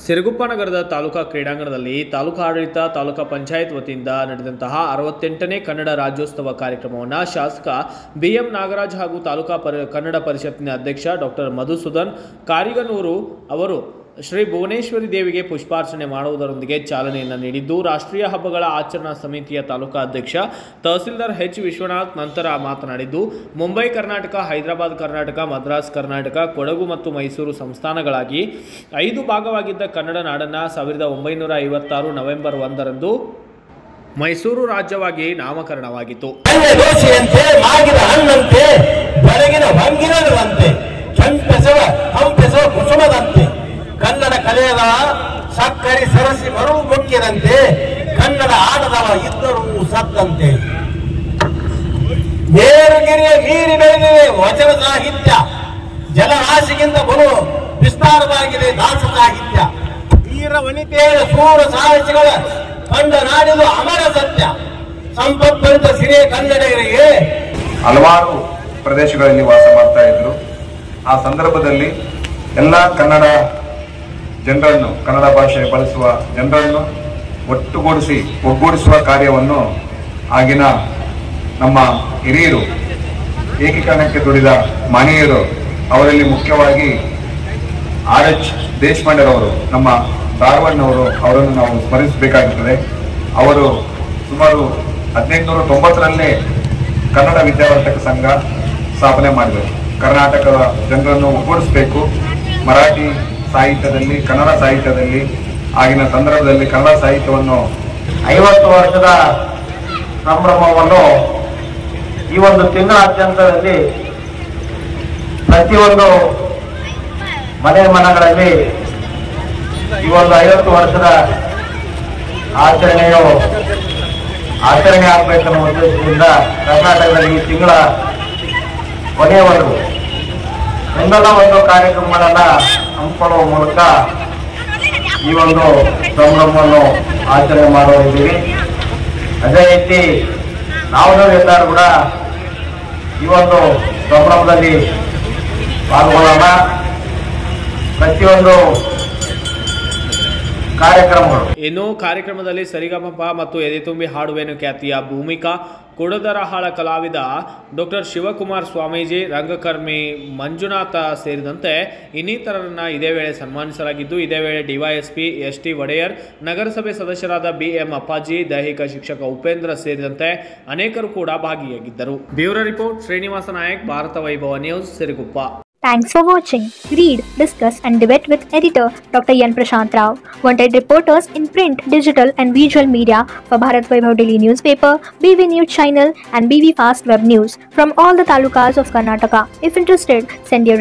ಸಿರುಗುಪ್ಪ ನಗರದ ತಾಲೂಕಾ ಕ್ರೀಡಾಂಗಣದಲ್ಲಿ ತಾಲೂಕಾ ಆಡಳಿತ ತಾಲೂಕಾ ಪಂಚಾಯತ್ ವತಿಯಿಂದ ನಡೆದಂತಹ ಅರವತ್ತೆಂಟನೇ ಕನ್ನಡ ರಾಜ್ಯೋತ್ಸವ ಕಾರ್ಯಕ್ರಮವನ್ನು ಶಾಸಕ ಬಿಎಂ ನಾಗರಾಜ್ ಹಾಗೂ ತಾಲೂಕಾ ಪರಿ ಕನ್ನಡ ಪರಿಷತ್ತಿನ ಅಧ್ಯಕ್ಷ ಡಾಕ್ಟರ್ ಮಧುಸೂದನ್ ಕಾರಿಗನೂರು ಅವರು ಶ್ರೀ ಭುವನೇಶ್ವರಿ ದೇವಿಗೆ ಪುಷ್ಪಾರ್ಚನೆ ಮಾಡುವುದರೊಂದಿಗೆ ಚಾಲನೆಯನ್ನು ನೀಡಿದ್ದು ರಾಷ್ಟ್ರೀಯ ಹಬ್ಬಗಳ ಆಚರಣಾ ಸಮಿತಿಯ ತಾಲೂಕಾ ಅಧ್ಯಕ್ಷ ತಹಸೀಲ್ದಾರ್ ಎಚ್ ವಿಶ್ವನಾಥ್ ನಂತರ ಮಾತನಾಡಿದ್ದು ಮುಂಬೈ ಕರ್ನಾಟಕ ಹೈದರಾಬಾದ್ ಕರ್ನಾಟಕ ಮದ್ರಾಸ್ ಕರ್ನಾಟಕ ಕೊಡಗು ಮತ್ತು ಮೈಸೂರು ಸಂಸ್ಥಾನಗಳಾಗಿ ಐದು ಭಾಗವಾಗಿದ್ದ ಕನ್ನಡ ನಾಡನ್ನು ಸಾವಿರದ ಒಂಬೈನೂರ ಐವತ್ತಾರು ನವೆಂಬರ್ ಒಂದರಂದು ಮೈಸೂರು ರಾಜ್ಯವಾಗಿ ನಾಮಕರಣವಾಗಿತ್ತು ಹಣ್ಣೆ ದೋಸೆಯಂತೆ ಮಾಗಿದ ಹಣ್ಣಂತೆ ಬೆಳಗಿನ ಭಂಗಿನಂತೆ ಕೆಂಪೆಸವ ಹಂಪೆಸವ ಕುಸುಮದಂತೆ ಕನ್ನಡ ಕಲೆಯದ ಸಕ್ಕರೆ ಸರಸಿ ಮರು ಮುಖ್ಯದಂತೆ ಕನ್ನಡ ಆಟದವ ಇದ್ದರೂ ಸತ್ತಂತೆ ಮೇರುಗಿರಿಯ ಮೀರಿ ಬೆಳೆದಿದೆ ವಚನ ಸಾಹಿತ್ಯ ಜಲರಾಶಿಗಿಂತ ಬಲು ವಿಸ್ತಾರವಾಗಿದೆ ದಾಸ ಸಾಹಿತ್ಯ ವೀರ ವನಿತೆಯರ ಸೂರ ಸಾಹಸಿಗಳ ಕಂಡ ನಾಡಿದು ಅಮರ ಸತ್ಯ ಸಂಪತ್ಭರಿತ ಸಿರಿಯ ಕನ್ನಡಿಗರಿಗೆ ಹಲವಾರು ಪ್ರದೇಶಗಳಲ್ಲಿ ವಾಸ ಮಾಡ್ತಾ ಇದ್ರು ಆ ಸಂದರ್ಭದಲ್ಲಿ ಎಲ್ಲ ಕನ್ನಡ ಜನರನ್ನು ಕನ್ನಡ ಭಾಷೆ ಬಳಸುವ ಜನರನ್ನು ಒಟ್ಟುಗೂಡಿಸಿ ಒಗ್ಗೂಡಿಸುವ ಕಾರ್ಯವನ್ನು ಆಗಿನ ನಮ್ಮ ಹಿರಿಯರು ಏಕೀಕರಣಕ್ಕೆ ದುಡಿದ ಮಹನೀಯರು ಅವರಲ್ಲಿ ಮುಖ್ಯವಾಗಿ ಆರ್ ಎಚ್ ದೇಶಪಾಂಡೆರವರು ನಮ್ಮ ಧಾರವಾಡನವರು ಅವರನ್ನು ನಾವು ಸ್ಮರಿಸಬೇಕಾಗುತ್ತದೆ ಅವರು ಸುಮಾರು ಹದಿನೆಂಟುನೂರ ತೊಂಬತ್ತರಲ್ಲೇ ಕನ್ನಡ ವಿದ್ಯಾವರ್ಧಕ ಸಂಘ ಸ್ಥಾಪನೆ ಮಾಡಿದರು ಕರ್ನಾಟಕದ ಜನರನ್ನು ಒಗ್ಗೂಡಿಸಬೇಕು ಮರಾಠಿ ಸಾಹಿತ್ಯದಲ್ಲಿ ಕನ್ನಡ ಸಾಹಿತ್ಯದಲ್ಲಿ ಆಗಿನ ಸಂದರ್ಭದಲ್ಲಿ ಕನ್ನಡ ಸಾಹಿತ್ಯವನ್ನು ಐವತ್ತು ವರ್ಷದ ಸಂಭ್ರಮವನ್ನು ಈ ಒಂದು ತಿಂಗಳಾದ್ಯಂತದಲ್ಲಿ ಪ್ರತಿಯೊಂದು ಮನೆ ಮನಗಳಲ್ಲಿ ಈ ಒಂದು ಐವತ್ತು ವರ್ಷದ ಆಚರಣೆಯು ಆಚರಣೆ ಆಗಬೇಕನ್ನೋ ಉದ್ದೇಶದಿಂದ ಕರ್ನಾಟಕದಲ್ಲಿ ಈ ತಿಂಗಳ ಕೊನೆಯವರೆಗೂ ಒಂದಲ್ಲ ಒಂದು ಕಾರ್ಯಕ್ರಮಗಳನ್ನ ಹಮ್ಮಿಕೊಳ್ಳುವ ಮೂಲಕ ಈ ಒಂದು ಸಂಭ್ರಮವನ್ನು ಆಚರಣೆ ಮಾಡುತ್ತಿದ್ದೀವಿ ಅದೇ ರೀತಿ ನಾವು ಎಲ್ಲರೂ ಕೂಡ ಈ ಒಂದು ಸಂಭ್ರಮದಲ್ಲಿ ಪಾಲ್ಗೊಳ್ಳೋಣ ಪ್ರತಿಯೊಂದು ಕಾರ್ಯಕ್ರಮಗಳು ಇನ್ನು ಕಾರ್ಯಕ್ರಮದಲ್ಲಿ ಸರಿಗಮಪ ಮತ್ತು ಎದೆತುಂಬಿ ಹಾಡುವೆನು ಖ್ಯಾತಿಯ ಭೂಮಿಕಾ ಕುಡದರಹಾಳ ಕಲಾವಿದ ಡಾಕ್ಟರ್ ಶಿವಕುಮಾರ್ ಸ್ವಾಮೀಜಿ ರಂಗಕರ್ಮಿ ಮಂಜುನಾಥ ಸೇರಿದಂತೆ ಇನ್ನಿತರರನ್ನ ಇದೇ ವೇಳೆ ಸನ್ಮಾನಿಸಲಾಗಿದ್ದು ಇದೇ ವೇಳೆ ಡಿವೈಎಸ್ಪಿ ಎಸ್ ಟಿ ಒಡೆಯರ್ ನಗರಸಭೆ ಸದಸ್ಯರಾದ ಬಿ ಎಂ ಅಪ್ಪಾಜಿ ದೈಹಿಕ ಶಿಕ್ಷಕ ಉಪೇಂದ್ರ ಸೇರಿದಂತೆ ಅನೇಕರು ಕೂಡ ಭಾಗಿಯಾಗಿದ್ದರು bureau report Srinivasa Nayak Bharata Vaibhava news Siruguppa Thanks for watching. Read, discuss, and debate with editor Dr. Yan Prashant Rao. Wanted reporters in print, digital, and visual media for Bharat Vaibhav Daily Newspaper, BV News Channel, and BV Fast Web News from all the talukas of Karnataka. If interested, send your